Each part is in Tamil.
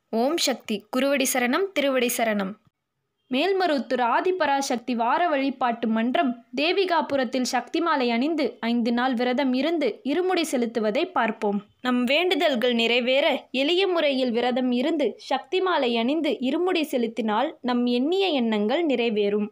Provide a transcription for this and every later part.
ஓம் சக்தி குருவடி சரணம் திருவடி சரணம் மேல்மருத்தூர் ஆதிபராசக்தி வார வழிபாட்டு மன்றம் தேவிகாபுரத்தில் சக்தி மாலை அணிந்து ஐந்து நாள் விரதம் இருந்து இருமுடி செலுத்துவதை பார்ப்போம் நம் வேண்டுதல்கள் நிறைவேற எளிய முறையில் விரதம் இருந்து சக்தி மாலை அணிந்து இருமுடி செலுத்தினால் நம் எண்ணிய எண்ணங்கள் நிறைவேறும்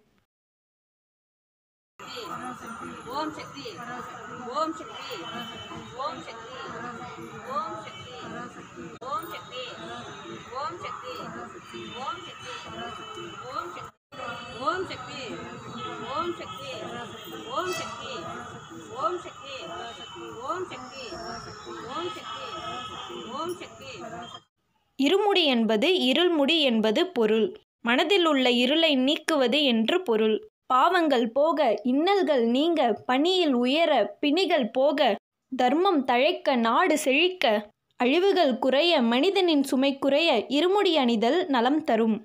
ஓம் சக்தி ஓம் சக்தி ஓம் சக்தி ஓம் சக்தி ஓம் சக்தி ஓம் சக்தி ஓம் சக்தி ஓம் சக்தி ஓம் சக்தி ஓம் சக்தி ஓம் சக்தி ஓம் சக்தி ஓம் சக்தி ஓம் சக்தி ஓம் சக்தி இருமுடி என்பது இருள்முடி என்பது பொருள் மனதில் உள்ள இருளை நீக்குவது என்று பொருள் பாவங்கள் போக இன்னல்கள் நீங்க பணியில் உயர பிணிகள் போக தர்மம் தழைக்க நாடு செழிக்க அழிவுகள் குறைய மனிதனின் சுமை குறைய இருமுடி அணிதல் நலம் தரும்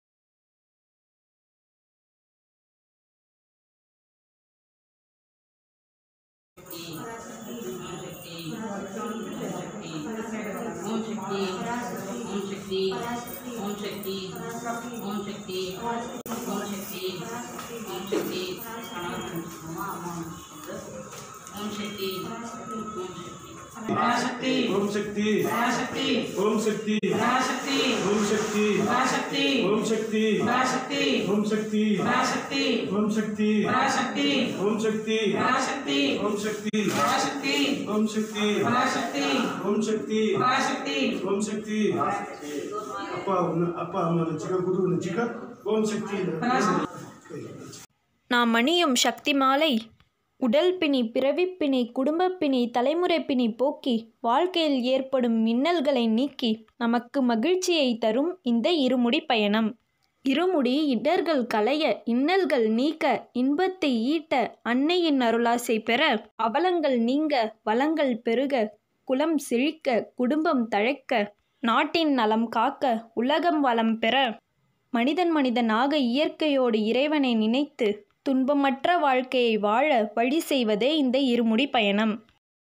ஓம் சக்தி ஓம் சக்தி ஓம் சக்தி ஓம் சக்தி ஓம் சக்தி ஓம் சக்தி ஓம் சக்தி பராசக்தி ஓம் சக்தி பராசக்தி ஓம் சக்தி பராசக்தி ஓம் சக்தி பராசக்தி ஓம் சக்தி பராசக்தி ஓம் சக்தி பராசக்தி ஓம் சக்தி பராசக்தி ஓம் சக்தி பராசக்தி ஓம் சக்தி பராசக்தி ஓம் சக்தி பராசக்தி ஓம் சக்தி பராசக்தி ஓம் சக்தி அப்பா ஒன்று அப்பா அம்மா நினச்சிக்க குரு நினச்சிக்க ஓம் சக்தி நாம் அணியும் சக்தி மாலை உடல் பிணி பிறவிப்பிணி குடும்பப்பிணி தலைமுறைப்பிணி போக்கி வாழ்க்கையில் ஏற்படும் மின்னல்களை நீக்கி நமக்கு மகிழ்ச்சியை தரும் இந்த இருமுடி பயணம் இருமுடி இடர்கள் களைய இன்னல்கள் நீக்க இன்பத்தை ஈட்ட அன்னையின் அருளாசை பெற அவலங்கள் நீங்க வளங்கள் பெருக குலம் செழிக்க குடும்பம் தழைக்க நாட்டின் நலம் காக்க உலகம் வளம் பெற மனிதன் மனிதனாக இயற்கையோடு இறைவனை நினைத்து துன்பமற்ற வாழ்க்கையை வாழ வழி செய்வதே இந்த இருமுடி பயணம்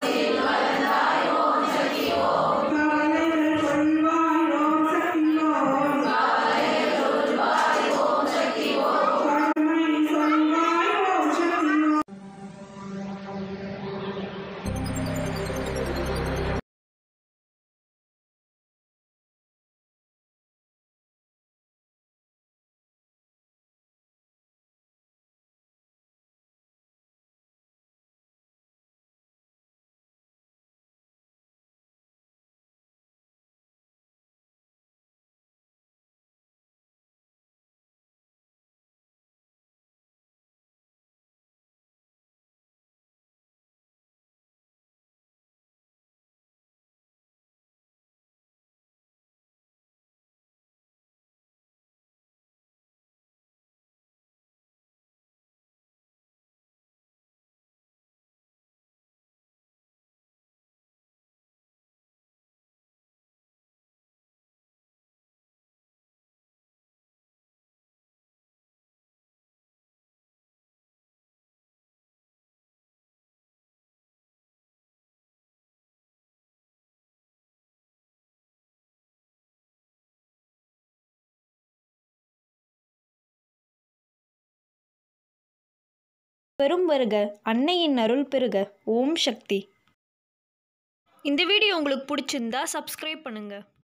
பெரும் வருக அன்னையின் அருள் பெருக ஓம் சக்தி இந்த வீடியோ உங்களுக்கு பிடிச்சிருந்தா சப்ஸ்கிரைப் பண்ணுங்க